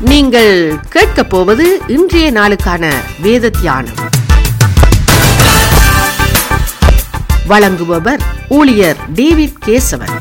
நீங்கள் கேட்கப் போவது இன்றைய நாளுக்கான வேத தியானம் வழங்குபவர் ஊழியர் டேவிட் கேசவன்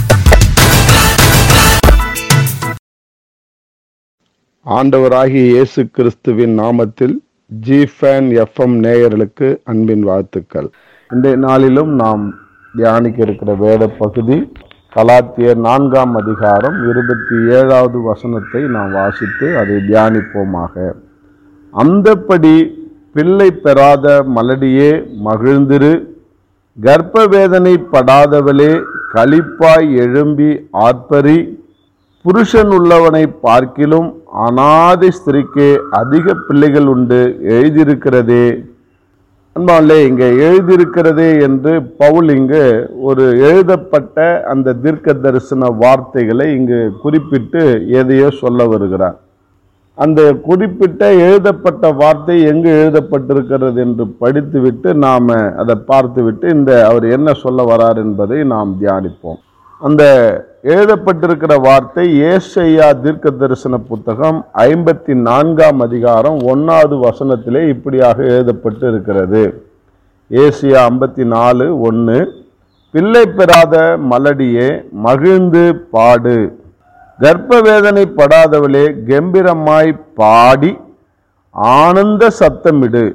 ஆண்டவராகிய இயேசு கிறிஸ்துவின் நாமத்தில் ஜிஃபேன் எஃப்எம் நேயர்களுக்கு அன்பின் வாழ்த்துக்கள் இன்றைய நாளிலும் நாம் தியானிக்க இருக்கிற வேத பகுதி கலாத்தியர் நான்காம் அதிகாரம் இருபத்தி ஏழாவது வசனத்தை நாம் வாசித்து அதை தியானிப்போமாக அந்தப்படி பிள்ளை பெறாத மலடியே மகிழ்ந்திரு கர்ப்ப வேதனை படாதவளே களிப்பாய் எழும்பி ஆர்ப்பரி புருஷன் உள்ளவனை பார்க்கிலும் அனாதை ஸ்திரிக்கு அதிக பிள்ளைகள் உண்டு எழுதியிருக்கிறதே அன்பாலே இங்க எழுதியிருக்கிறதே என்று பவுல் இங்கு ஒரு எழுதப்பட்ட அந்த தீர்க்க தரிசன வார்த்தைகளை இங்கு குறிப்பிட்டு எதையோ சொல்ல வருகிறார் அந்த குறிப்பிட்ட எழுதப்பட்ட வார்த்தை எங்கு எழுதப்பட்டிருக்கிறது என்று படித்துவிட்டு நாம அதை பார்த்துவிட்டு இந்த அவர் என்ன சொல்ல வரார் என்பதை நாம் தியானிப்போம் அந்த எழுதப்பட்டிருக்கிற வார்த்தை ஏசையா தீர்க்க தரிசன புத்தகம் ஐம்பத்தி நான்காம் அதிகாரம் ஒன்னாவது வசனத்திலே இப்படியாக எழுதப்பட்டு இருக்கிறது ஏசியா ஐம்பத்தி நாலு ஒன்று பிள்ளை பெறாத மலடியே மகிழ்ந்து பாடு கர்ப்ப வேதனை படாதவளே கம்பீரமாய் பாடி ஆனந்த சத்தமிடு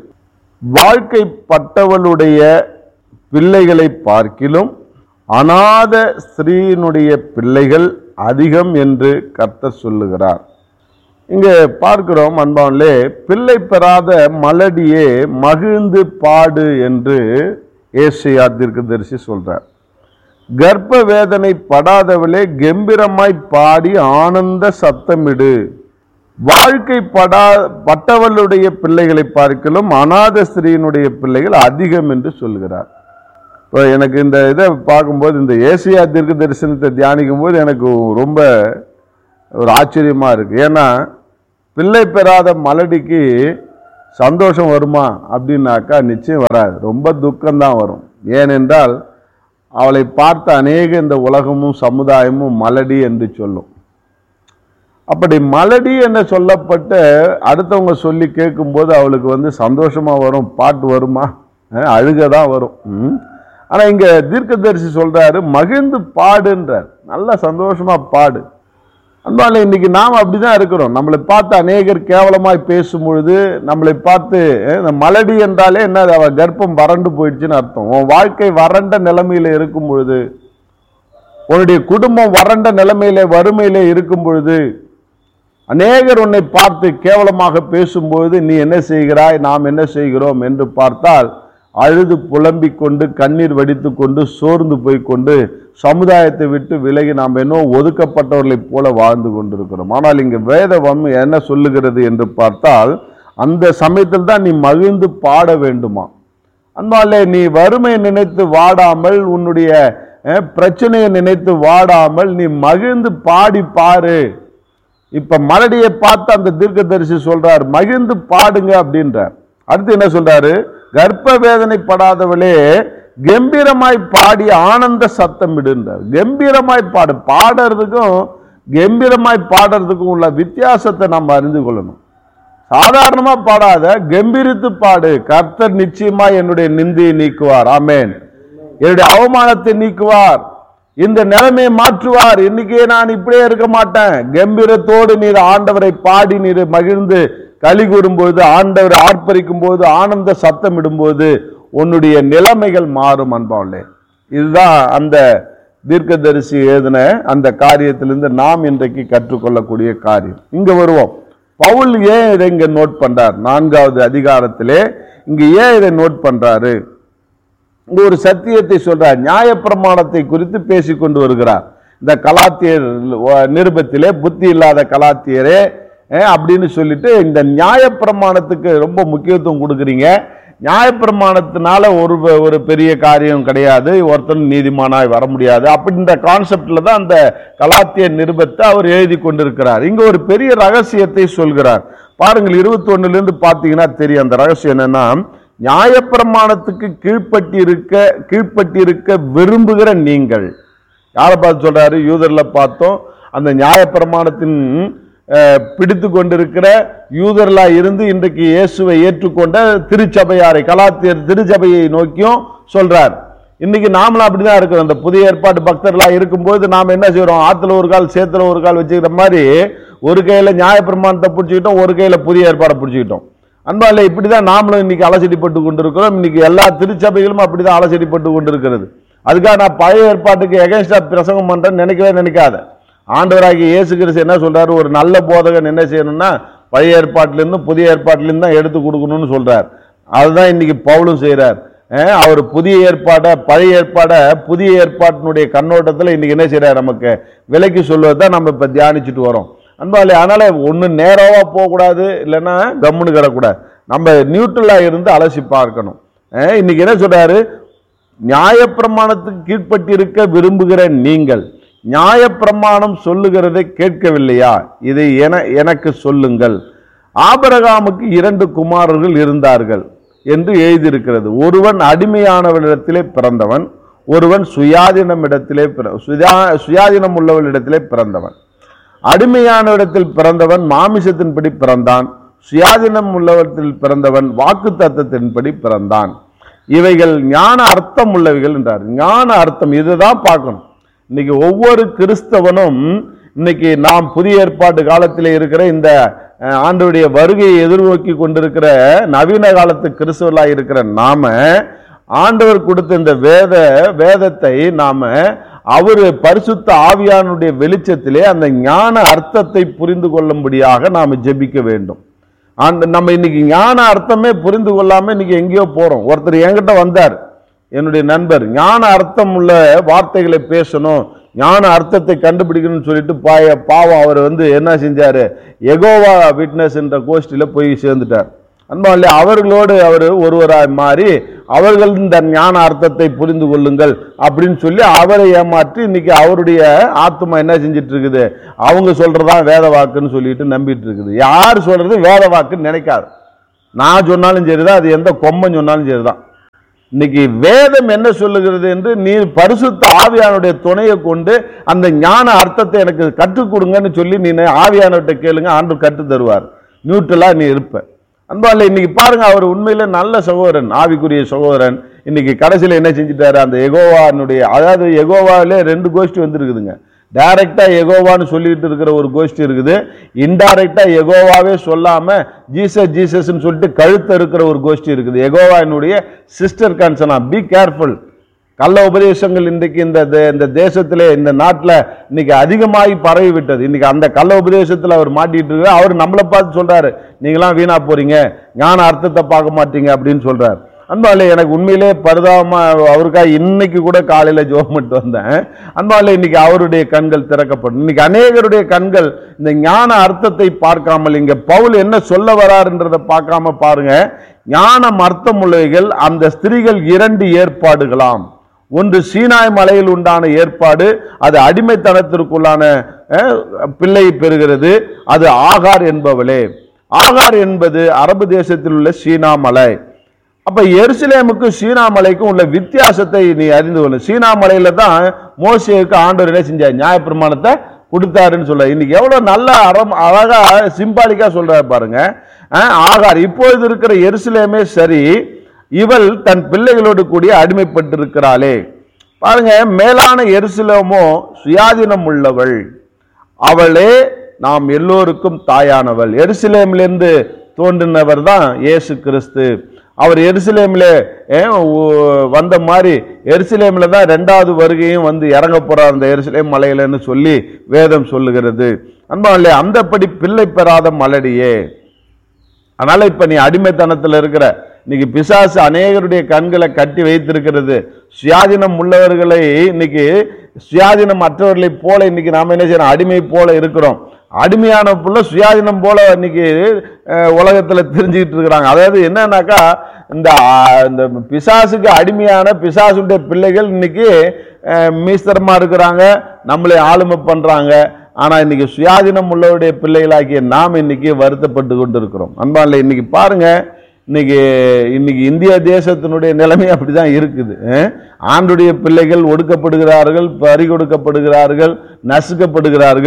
வாழ்க்கைப்பட்டவளுடைய பிள்ளைகளை பார்க்கிலும் அநாத ஸ்திரீயினுடைய பிள்ளைகள் அதிகம் என்று கர்த்தர் சொல்லுகிறார் இங்கே பார்க்கிறோம் அன்பான்லே பிள்ளை பெறாத மலடியே மகிழ்ந்து பாடு என்று ஏசியா தீர்க்கதரிசி சொல்றார் கர்ப்ப வேதனை படாதவளே கம்பீரமாய் பாடி ஆனந்த சத்தமிடு வாழ்க்கை படா பட்டவளுடைய பிள்ளைகளை பார்க்கலும் அநாத ஸ்திரீயினுடைய பிள்ளைகள் அதிகம் என்று சொல்கிறார் இப்போ எனக்கு இந்த இதை பார்க்கும்போது இந்த ஏசியா தீர்க்க தரிசனத்தை தியானிக்கும் போது எனக்கு ரொம்ப ஒரு ஆச்சரியமாக இருக்குது ஏன்னா பிள்ளை பெறாத மலடிக்கு சந்தோஷம் வருமா அப்படின்னாக்கா நிச்சயம் வராது ரொம்ப துக்கம்தான் வரும் ஏனென்றால் அவளை பார்த்த அநேக இந்த உலகமும் சமுதாயமும் மலடி என்று சொல்லும் அப்படி மலடி என்று சொல்லப்பட்ட அடுத்தவங்க சொல்லி கேட்கும்போது அவளுக்கு வந்து சந்தோஷமா வரும் பாட்டு வருமா அஹ் அழுக தான் வரும் ம். ஆனா இங்க தீர்க்கதரிசி சொல்றாரு மகிழ்ந்து பாடுன்றார் நல்ல சந்தோஷமா பாடு அன்பால இன்னைக்கு நாம் அப்படிதான் இருக்கிறோம் நம்மளை பார்த்து அநேகர் கேவலமாய் பேசும் பொழுது நம்மளை பார்த்து அஹ், இந்த மலடி என்றாலே என்ன அவ கர்ப்பம் வறண்டு போயிடுச்சுன்னு அர்த்தம் உன் வாழ்க்கை வறண்ட நிலைமையில இருக்கும் பொழுது உன்னுடைய குடும்பம் வறண்ட நிலைமையில வறுமையில இருக்கும் பொழுது அநேகர் உன்னை பார்த்து கேவலமாக பேசும்போது நீ என்ன செய்கிறாய் நாம் என்ன செய்கிறோம் என்று பார்த்தால் அழுது புலம்பிக் கொண்டு கண்ணீர் வடித்து கொண்டு சோர்ந்து போய் கொண்டு சமுதாயத்தை விட்டு விலகி நாம் என்ன ஒதுக்கப்பட்டவர்களைப் போல வாழ்ந்து கொண்டிருக்கிறோம் ஆனால் இங்கு வேதவம் என்ன சொல்லுகிறது என்று பார்த்தால் அந்த சமயத்தில் தான் நீ மகிழ்ந்து பாட வேண்டுமா அன்பாலே நீ வறுமை நினைத்து வாடாமல் உன்னுடைய அஹ், பிரச்சனையை நினைத்து வாடாமல் நீ மகிழ்ந்து பாடி பாரு இப்ப மலடியை பார்த்து அந்த தீர்க்கதரிசி சொல்றார் மகிழ்ந்து பாடுங்க அப்படின்றார் அடுத்து என்ன சொல்றாரு கர்ப்ப வேதனை படாதவளே கம்பீரமாய் பாடி ஆனந்த சத்தம் விடுன்றார் கம்பீரமாய் பாடு பாடுறதுக்கும் கம்பீரமாய் பாடுறதுக்கும் உள்ள வித்தியாசத்தை நம்ம அறிந்து கொள்ளணும் சாதாரணமா பாடாத கம்பீரித்து பாடு கர்த்தர் நிச்சயமா என்னுடைய நிந்தையை நீக்குவார் ஆமென் என்னுடைய அவமானத்தை நீக்குவார் இந்த நிலைமையை மாற்றுவார் இன்னைக்கே நான் இப்படியே இருக்க மாட்டேன் கம்பீரத்தோடு நீர் ஆண்டவரை பாடி நீர் மகிழ்ந்து களி கூறும்போது ஆண்டவரை ஆர்ப்பரிக்கும் போது ஆனந்த சத்தம் இடும்போது உன்னுடைய நிலைமைகள் மாறும் அன்பாவலே இதுதான் அந்த தீர்க்கதரிசி எழுதின அந்த காரியத்திலிருந்து நாம் இன்றைக்கு கற்றுக்கொள்ளக்கூடிய காரியம் இங்க வருவோம் பவுல் ஏன் இதை இங்க நோட் பண்றார் நான்காவது அதிகாரத்திலே இங்க ஏன் இதை நோட் பண்றாரு இங்க ஒரு சத்தியத்தை சொல்றார் நியாயப்பிரமாணத்தை குறித்து பேசிக் கொண்டு வருகிறார் இந்த கலாத்தியர் நிருபத்திலே புத்தி இல்லாத கலாத்தியரே அஹ், அப்படின்னு சொல்லிட்டு இந்த நியாயப்பிரமாணத்துக்கு ரொம்ப முக்கியத்துவம் கொடுக்குறீங்க நியாயப்பிரமாணத்தினால ஒரு ஒரு பெரிய காரியம் கிடையாது ஒருத்தன் நீதிமானாய் வர முடியாது அப்படின்ற கான்செப்ட்ல தான் அந்த கலாத்திய நிருபத்தை அவர் எழுதி கொண்டிருக்கிறார் இங்க ஒரு பெரிய ரகசியத்தை சொல்கிறார் பாருங்கள் இருபத்தி ஒண்ணுல இருந்து பாத்தீங்கன்னா தெரியும் அந்த ரகசியம் என்னன்னா நியாயப்பிரமாணத்துக்கு கீழ்ப்பட்டி இருக்க கீழ்ப்பட்டி இருக்க விரும்புகிற நீங்கள் யாரை பார்த்து சொல்றாரு யூதர்ல பார்த்தோம் அந்த நியாயப்பிரமாணத்தின் அஹ், பிடித்து கொண்டிருக்கிற யூதர்களா இருந்து இன்றைக்கு இயேசுவை ஏற்றுக்கொண்ட திருச்சபையாரை கலாத்தியர் திருச்சபையை நோக்கியும் சொல்றார் இன்னைக்கு நாமளும் அப்படிதான் இருக்கிறோம் அந்த புதிய ஏற்பாட்டு பக்தர்களா இருக்கும்போது நாம என்ன செய்றோம் ஆத்துல ஒரு கால் சேத்துல ஒரு கால் வச்சுக்கிற மாதிரி ஒரு கையில நியாயப்பிரமாணத்தை பிடிச்சிக்கிட்டோம் ஒரு கையில புதிய ஏற்பாடை பிடிச்சிக்கிட்டோம் அன்பால இப்படிதான் நாமளும் இன்னைக்கு அலசடிப்பட்டு கொண்டிருக்கிறோம் இன்னைக்கு எல்லா திருச்சபைகளும் அப்படிதான் அலசடிப்பட்டு கொண்டிருக்கிறது அதுக்காக நான் பழைய ஏற்பாட்டுக்கு எகென்ஸ்டா பிரசங்கம் பண்றேன்னு நினைக்கவே நினைக்காத ஆண்டவராகிய இயேசு கிறிஸ்து என்ன சொல்றாரு ஒரு நல்ல போதகன் என்ன செய்யணும்னா பழைய ஏற்பாட்டிலிருந்து புதிய ஏற்பாட்டிலிருந்து தான் எடுத்து கொடுக்கணும்னு சொல்றார் அதுதான் இன்னைக்கு பவுலும் செய்றார் அஹ் அவர் புதிய ஏற்பாடை பழைய ஏற்பாடை புதிய ஏற்பாட்டினுடைய கண்ணோட்டத்தில் இன்னைக்கு என்ன செய்றார் நமக்கு விலைக்கு சொல்வதை தான் நம்ம இப்ப தியானிச்சுட்டு வரோம் அன்பாலே அதனால ஒண்ணு நேராவா போகக்கூடாது இல்லைன்னா கம்முன்னு கிடக்கூடாது நம்ம நியூட்ரலா இருந்து அலசி பார்க்கணும் அஹ் இன்னைக்கு என்ன சொல்றாரு நியாயப்பிரமாணத்துக்கு கீழ்ப்பட்டு இருக்க விரும்புகிற நீங்கள் நியாயப்பிரமாணம் சொல்லுகிறதை கேட்கவில்லையா இதை என எனக்கு சொல்லுங்கள் ஆபரகாமுக்கு இரண்டு குமாரர்கள் இருந்தார்கள் என்று எழுதியிருக்கிறது ஒருவன் அடிமையானவனிடத்திலே பிறந்தவன் ஒருவன் சுயாதீனம் இடத்திலே பிற- சுயா- சுயாதீனம் உள்ளவளிடத்திலே பிறந்தவன் அடிமையானவரிடத்தில் பிறந்தவன் மாமிசத்தின்படி பிறந்தான் சுயாதீனம் உள்ளவரிடத்தில் பிறந்தவன் வாக்கு தத்தத்தின்படி பிறந்தான் இவைகள் ஞான அர்த்தம் உள்ளவைகள் என்றார் ஞான அர்த்தம் இதுதான் பார்க்கணும் இன்னைக்கு ஒவ்வொரு கிறிஸ்தவனும் இன்னைக்கு நாம் புதிய ஏற்பாட்டு காலத்திலே இருக்கிற இந்த அஹ், ஆண்டவருடைய வருகையை எதிர்நோக்கி கொண்டிருக்கிற நவீன காலத்து கிறிஸ்தவர்களாக இருக்கிற நாம ஆண்டவர் கொடுத்த இந்த வேத வேதத்தை நாம அவரு பரிசுத்த ஆவியானுடைய வெளிச்சத்திலே அந்த ஞான அர்த்தத்தை புரிந்து கொள்ளும்படியாக நாம ஜெபிக்க வேண்டும் அந்த நம்ம இன்னைக்கு ஞான அர்த்தமே புரிந்து கொள்ளாம இன்னைக்கு எங்கேயோ போறோம் ஒருத்தர் என்கிட்ட வந்தார் என்னுடைய நண்பர் ஞான அர்த்தம் உள்ள வார்த்தைகளை பேசணும் ஞான அர்த்தத்தை கண்டுபிடிக்கணும்னு சொல்லிட்டு பாய பாவம் அவர் வந்து என்ன செஞ்சாரு எகோவா விட்னஸ் என்ற கோஷ்டியில போய் சேர்ந்துட்டார் அன்பாலே அவர்களோடு அவர் ஒருவராய் மாறி அவர்கள் இந்த ஞான அர்த்தத்தை புரிந்து கொள்ளுங்கள் அப்படின்னு சொல்லி அவரை ஏமாற்றி இன்னைக்கு அவருடைய ஆத்மா என்ன செஞ்சிட்டு இருக்குது அவங்க சொல்றதா வேத வாக்குன்னு சொல்லிட்டு நம்பிட்டு இருக்குது யார் சொல்றது வேத வாக்குன்னு நினைக்காது நான் சொன்னாலும் சரிதான் அது எந்த கொம்பன் சொன்னாலும் சரிதான் இன்னைக்கு வேதம் என்ன சொல்லுகிறது என்று நீ பரிசுத்த ஆவியானுடைய துணையை கொண்டு அந்த ஞான அர்த்தத்தை எனக்கு கற்றுக் கொடுங்கன்னு சொல்லி நீ ஆவியானவர்கிட்ட கேளுங்க ஆண்டு கற்று தருவார் நியூட்ரலா நீ இருப்ப அன்பால இன்னைக்கு பாருங்க அவர் உண்மையில நல்ல சகோதரன் ஆவிக்குரிய சகோதரன் இன்னைக்கு கடைசியில என்ன செஞ்சிட்டாரு அந்த எகோவானுடைய அதாவது எகோவாவிலே ரெண்டு கோஷ்டி வந்திருக்குதுங்க டைரக்டா எகோவான்னு சொல்லிட்டு இருக்கிற ஒரு கோஷ்டி இருக்குது இன்டைரக்டா எகோவாவே சொல்லாம ஜீசஸ் ஜீசஸ்ன்னு சொல்லிட்டு கழுத்து இருக்கிற ஒரு கோஷ்டி இருக்குது எகோவானுடைய சிஸ்டர் கன்சனா பி கேர்ஃபுல் கள்ள உபதேசங்கள் இன்றைக்கு இந்த தே- இந்த தேசத்திலே இந்த நாட்டில் இன்னைக்கு அதிகமாகி பரவி விட்டது இன்னைக்கு அந்த கள்ள உபதேசத்தில் அவர் மாட்டிட்டு இருக்காரு அவர் நம்மளை பார்த்து சொல்றாரு நீங்களாம் வீணா போறீங்க ஞான அர்த்தத்தை பார்க்க மாட்டீங்க அப்படின்னு சொல்றாரு அன்பாலே எனக்கு உண்மையிலே பரிதாபமா அவருக்காக இன்னைக்கு கூட காலையில ஜோம் பண்ணிட்டு வந்தேன் அன்பாலே இன்னைக்கு அவருடைய கண்கள் திறக்கப்படும் இன்னைக்கு அநேகருடைய கண்கள் இந்த ஞான அர்த்தத்தை பார்க்காமல் இங்க பவுல் என்ன சொல்ல வராருன்றதை பார்க்காம பாருங்க ஞானம் அர்த்தம் உள்ளவைகள் அந்த ஸ்திரீகள் இரண்டு ஏற்பாடுகளாம் ஒன்று சீனாய் மலையில் உண்டான ஏற்பாடு அது அடிமைத்தனத்திற்குள்ளான அஹ், பிள்ளை பெறுகிறது அது ஆகார் என்பவளே ஆகார் என்பது அரபு தேசத்தில் உள்ள சீனா மலை அப்ப எருசலேமுக்கும் சீனா மலைக்கும் உள்ள வித்தியாசத்தை நீ அறிந்து கொள்ள சீனா மலையில தான் மோசேவுக்கு ஆண்டவர் என்ன செஞ்சார் நியாயப்பிரமாணத்தை கொடுத்தாருன்னு சொல்ல இன்னைக்கு எவ்வளவு நல்ல அறம் அழகா சிம்பாலிக்கா சொல்றாரு பாருங்க அஹ், ஆகார் இப்பொழுது இருக்கிற எருசலேமே சரி இவள் தன் பிள்ளைகளோடு கூடிய அடிமைப்பட்டிருக்கிறாளே பாருங்க மேலான எருசலேமோ சுயாதீனம் உள்ளவள் அவளே நாம் எல்லோருக்கும் தாயானவள் எருசலேமிலிருந்து தோன்றினவர் தான் இயேசு கிறிஸ்து அவர் எருசலேமில் வந்த மாதிரி எருசலேமில் தான் ரெண்டாவது வருகையும் வந்து இறங்க போறார் அந்த எருசலேம் மலையிலன்னு சொல்லி வேதம் சொல்லுகிறது அன்பாலே அந்தப்படி பிள்ளை பெறாத மலடியே அதனால இப்ப நீ அடிமைத்தனத்துல இருக்கிற இன்னைக்கு பிசாசு அநேகருடைய கண்களை கட்டி வைத்திருக்கிறது சுயாதீனம் உள்ளவர்களை இன்னைக்கு சுயாதீனம் அற்றவர்களை போல இன்னைக்கு நாம என்ன செய்யறோம் அடிமை போல இருக்கிறோம் அடிமையான புள்ள சுயாதீனம் போல இன்னைக்கு அஹ், உலகத்துல தெரிஞ்சுக்கிட்டு இருக்கிறாங்க அதாவது என்னன்னாக்கா இந்த ஆ, இந்த பிசாசுக்கு அடிமையான பிசாசுடைய பிள்ளைகள் இன்னைக்கு அஹ், மீஸ்தரமா இருக்கிறாங்க நம்மளை ஆளுமை பண்றாங்க ஆனா இன்னைக்கு சுயாதீனம் உள்ளவருடைய பிள்ளைகளாகிய நாம் இன்னைக்கு வருத்தப்பட்டு கொண்டு இருக்கிறோம் அன்பான்ல இன்னைக்கு பாருங்க இன்னைக்கு இன்னைக்கு இந்திய தேசத்தினுடைய நிலைமை அப்படிதான் இருக்குது அஹ்? ஆண்டுடைய பிள்ளைகள் ஒடுக்கப்படுகிறார்கள் பறி கொடுக்கப்படுகிறார்கள் நசுக்கப்படுகிறார்கள்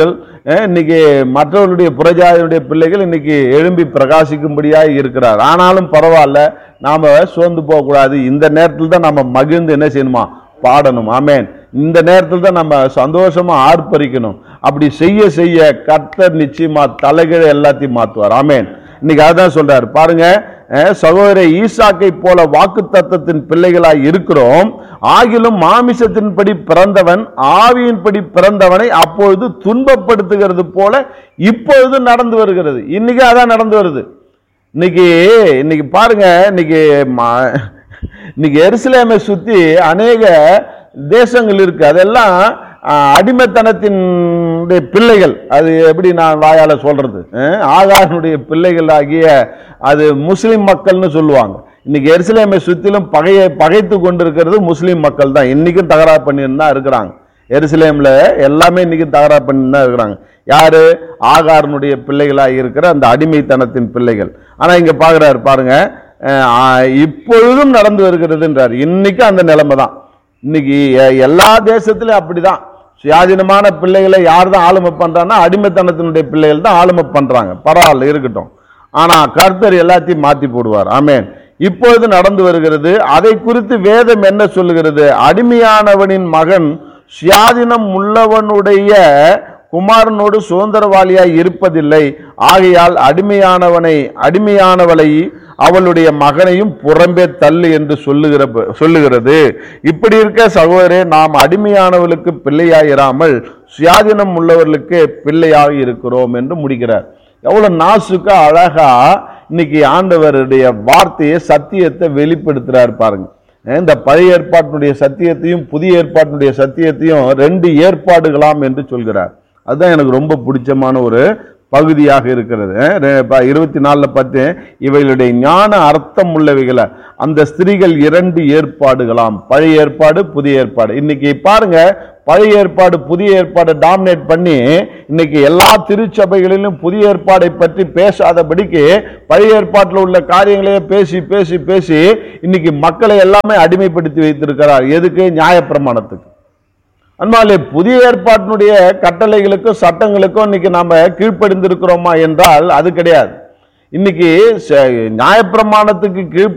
அஹ், இன்னைக்கு மற்றவர்களுடைய புறஜாதியுடைய பிள்ளைகள் இன்னைக்கு எழும்பி பிரகாசிக்கும்படியாக இருக்கிறார் ஆனாலும் பரவாயில்ல நாம சோர்ந்து போகக்கூடாது இந்த நேரத்தில் தான் நம்ம மகிழ்ந்து என்ன செய்யணுமா பாடணும் ஆமென் இந்த நேரத்தில் தான் நம்ம சந்தோஷமா ஆர்ப்பரிக்கணும் அப்படி செய்ய செய்ய கர்த்தர் நிச்சயமா தலைகீழ எல்லாத்தையும் மாத்துவார் ஆமென் இன்னைக்கு அதான் சொல்றாரு பாருங்க அஹ், சகோதர ஈசாக்கை போல வாக்கு தத்தத்தின் பிள்ளைகளாய் இருக்கிறோம் ஆகிலும் மாமிசத்தின்படி பிறந்தவன் ஆவியின்படி பிறந்தவனை அப்பொழுது துன்பப்படுத்துகிறது போல இப்பொழுது நடந்து வருகிறது இன்னைக்கு அதான் நடந்து வருது இன்னைக்கு இன்னைக்கு பாருங்க இன்னைக்கு ம- இன்னைக்கு எருசலேமை சுத்தி அநேக தேசங்கள் இருக்கு அதெல்லாம் ஆஹ், அடிமைத்தனத்தின் பிள்ளைகள் அது எப்படி நான் வாயால சொல்றது அஹ், ஆகாரனுடைய பிள்ளைகள் ஆகிய அது முஸ்லிம் மக்கள்னு சொல்லுவாங்க இன்னைக்கு எருசலேமை சுத்திலும் பகையை பகைத்து கொண்டிருக்கிறது முஸ்லிம் மக்கள் தான் இன்னைக்கும் தகராறு பண்ணிட்டு தான் இருக்கிறாங்க எருசலேம்ல எல்லாமே இன்னைக்கு தகராறு பண்ணி தான் இருக்கிறாங்க யாரு ஆகாரனுடைய பிள்ளைகளாக இருக்கிற அந்த அடிமைத்தனத்தின் பிள்ளைகள் ஆனா இங்க பாக்குறாரு பாருங்க அஹ், ஆ- இப்பொழுதும் நடந்து வருகிறதுன்றார் இன்னைக்கு அந்த நிலைமை தான் இன்னைக்கு எ- எல்லா தேசத்திலும் அப்படிதான் சுயாதீனமான பிள்ளைகளை யார் தான் ஆளுமை பண்றாங்கன்னா அடிமைத்தனத்தினுடைய பிள்ளைகள் தான் ஆளுமை பண்றாங்க பரவாயில்ல இருக்கட்டும் ஆனா கர்த்தர் எல்லாத்தையும் மாத்தி போடுவார் ஆமென் இப்பொழுது நடந்து வருகிறது அதை குறித்து வேதம் என்ன சொல்லுகிறது அடிமையானவனின் மகன் சுயாதீனம் உள்ளவனுடைய குமாரனோடு சுதந்திரவாளியாய் இருப்பதில்லை ஆகையால் அடிமையானவனை அடிமையானவளை அவளுடைய மகனையும் புறம்பே தள்ளு என்று சொல்லுகிற சொல்லுகிறது இப்படி இருக்க சகோதரே நாம் அடிமையானவளுக்கு பிள்ளையாயிராமல் சுயாதீனம் உள்ளவர்களுக்கு பிள்ளையாக இருக்கிறோம் என்று முடிக்கிறார் எவ்வளவு நாசுக்கா அழகா இன்னைக்கு ஆண்டவருடைய வார்த்தையை சத்தியத்தை வெளிப்படுத்துறாரு பாருங்க இந்த பழைய ஏற்பாட்டினுடைய சத்தியத்தையும் புதிய ஏற்பாட்டினுடைய சத்தியத்தையும் ரெண்டு ஏற்பாடுகளாம் என்று சொல்கிறார் அதுதான் எனக்கு ரொம்ப பிடிச்சமான ஒரு பகுதியாக இருக்கிறது அஹ் ரெ- ப- இருபத்தி நாலுல பார்த்து இவைகளுடைய ஞான அர்த்தம் உள்ளவைகளை அந்த ஸ்திரீகள் இரண்டு ஏற்பாடுகளாம் பழைய ஏற்பாடு புதிய ஏற்பாடு இன்னைக்கு பாருங்க பழைய ஏற்பாடு புதிய ஏற்பாடு டாமினேட் பண்ணி இன்னைக்கு எல்லா திருச்சபைகளிலும் புதிய ஏற்பாடை பற்றி பேசாதபடிக்கு பழைய ஏற்பாட்டில் உள்ள காரியங்களையே பேசி பேசி பேசி இன்னைக்கு மக்களை எல்லாமே அடிமைப்படுத்தி வைத்திருக்கிறார் எதுக்கு நியாயப்பிரமாணத்துக்கு அன்பாலே புதிய ஏற்பாட்டினுடைய கட்டளைகளுக்கும் சட்டங்களுக்கும் இன்னைக்கு நாம கீழ்ப்படிந்திருக்கிறோமா என்றால் அது கிடையாது இன்னைக்கு ச- நியாயப்பிரமாணத்துக்கு கீழ்